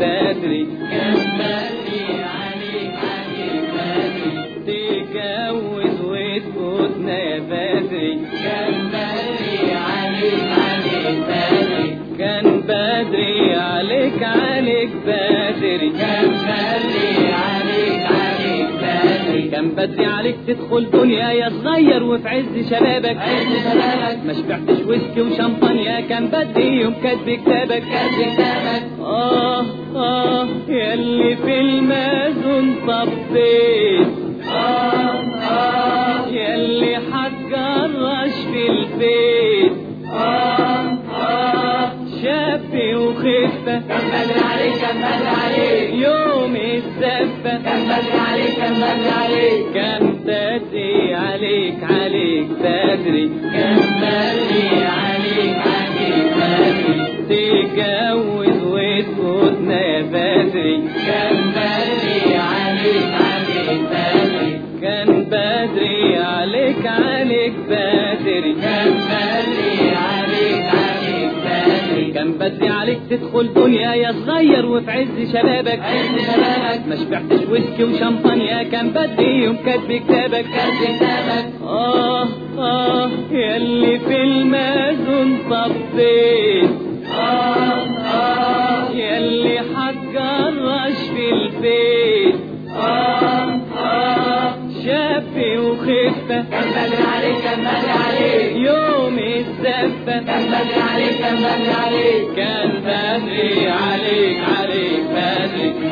بدري كان بدري عليك عليك بدري تتجوز وتفوتنا يا بدري كان بدري عليك عليك بدري كان بدري عليك عليك بدري كان بدري عليك عليك بدري كان بدري عليك تدخل دنيا يا صغير وفي عز شبابك عز شبابك ما شبعتش ويسكي وشمبانيا كان بدري يوم كاتب كتابك كان كتابك آه آه يلي في المازون طبيت آه آه يلي حتجرش في البيت آه آه شاب وخفة كان بدري عليك كان بدري عليك يوم الزفة كان بدري عليك كان بدري عليك كان بدري عليك عليك بدري كان بدري عليك عليك بدري تتجوز وتفوتنا يا بدري كان بدري عليك عليك بدري كان بدري عليك عليك بدري كان بدري عليك عليك بدري كان بدري عليك تدخل دنيا يا صغير وفي عز شبابك عز شبابك ما شبعتش ويسكي وشمبانيا كان بدري يوم كاتب كتابك كان كتابك آه آه يلي في المازون طبيت آه آه يلي حتجرش في البيت آه آه شاب وخفة كان بدري عليك كان بدري عليك يوم الزفة كان بدري عليك كان بدري عليك كان بدري عليك عليك